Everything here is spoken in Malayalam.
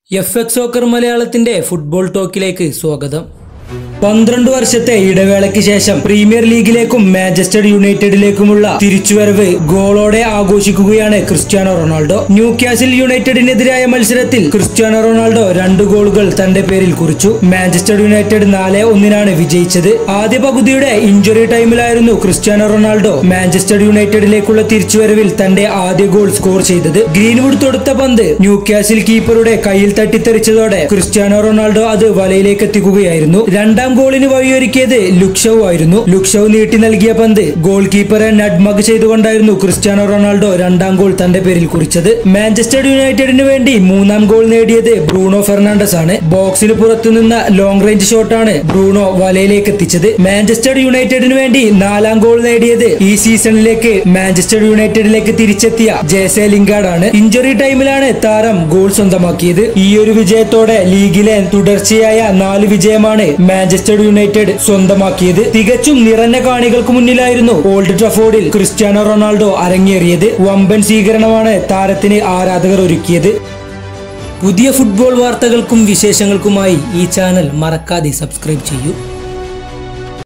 എഫ് എക്സ് സോക്കർ മലയാളത്തിന്റെ ഫുട്ബോൾ ടോക്കിലേക്ക് സ്വാഗതം പന്ത്രണ്ട് വർഷത്തെ ഇടവേളയ്ക്ക് ശേഷം പ്രീമിയർ ലീഗിലേക്കും മാഞ്ചസ്റ്റർ യുണൈറ്റഡിലേക്കുമുള്ള തിരിച്ചുവരവ് ഗോളോടെ ആഘോഷിക്കുകയാണ് ക്രിസ്ത്യാനോ റൊണാൾഡോ ന്യൂ കാസിൽ യുണൈറ്റഡിനെതിരായ മത്സരത്തിൽ ക്രിസ്ത്യാനോ റൊണാൾഡോ രണ്ട് ഗോളുകൾ തന്റെ പേരിൽ കുറിച്ചു മാഞ്ചസ്റ്റർ യുണൈറ്റഡ് നാല് ഒന്നിനാണ് വിജയിച്ചത് ആദ്യ പകുതിയുടെ ഇഞ്ചുറി ടൈമിലായിരുന്നു ക്രിസ്ത്യാനോ റൊണാൾഡോ മാഞ്ചസ്റ്റർ യുണൈറ്റഡിലേക്കുള്ള തിരിച്ചുവരവിൽ തന്റെ ആദ്യ ഗോൾ സ്കോർ ചെയ്തത് ഗ്രീൻവുഡ് തൊടുത്ത പന്ത് ന്യൂ കാസിൽ കീപ്പറുടെ കയ്യിൽ തട്ടിത്തെറിച്ചതോടെ ക്രിസ്ത്യാനോ റൊണാൾഡോ അത് വലയിലേക്ക് എത്തിക്കുകയായിരുന്നു രണ്ടാം ഗോളിന് വഴിയൊരുക്കിയത് ലുക്ഷവ് ആയിരുന്നു ലുക്ഷവ് നീട്ടി നൽകിയ പന്ത് ഗോൾ കീപ്പറെ നഡ്മഗ് ചെയ്തുകൊണ്ടായിരുന്നു ക്രിസ്ത്യാനോ റൊണാൾഡോ രണ്ടാം ഗോൾ തന്റെ പേരിൽ കുറിച്ചത് മാഞ്ചസ്റ്റർ യുണൈറ്റഡിന് വേണ്ടി മൂന്നാം ഗോൾ നേടിയത് ബ്രൂണോ ഫെർണാണ്ടസ് ആണ് ബോക്സിന് പുറത്തു നിന്ന ലോങ് റേഞ്ച് ഷോട്ടാണ് ബ്രൂണോ വലയിലേക്ക് എത്തിച്ചത് മാഞ്ചസ്റ്റർ യുണൈറ്റഡിന് വേണ്ടി നാലാം ഗോൾ നേടിയത് ഈ സീസണിലേക്ക് മാഞ്ചസ്റ്റർ യുണൈറ്റഡിലേക്ക് തിരിച്ചെത്തിയ ജേസെ ലിംഗാർഡ് ആണ് ഇഞ്ചുറി ടൈമിലാണ് താരം ഗോൾ സ്വന്തമാക്കിയത് ഈ ഒരു വിജയത്തോടെ ലീഗിലെ തുടർച്ചയായ നാല് വിജയമാണ് മാഞ്ചസ്റ്റർ യുണൈറ്റഡ് സ്വന്തമാക്കിയത് തികച്ചും നിറഞ്ഞ കാണികൾക്ക് മുന്നിലായിരുന്നു ഓൾഡ് ട്രഫോർഡിൽ ക്രിസ്ത്യാനോ റൊണാൾഡോ അരങ്ങേറിയത് വമ്പൻ സ്വീകരണമാണ് താരത്തിന് ആരാധകർ ഒരുക്കിയത് പുതിയ ഫുട്ബോൾ വാർത്തകൾക്കും വിശേഷങ്ങൾക്കുമായി ഈ ചാനൽ മറക്കാതെ സബ്സ്ക്രൈബ് ചെയ്യൂ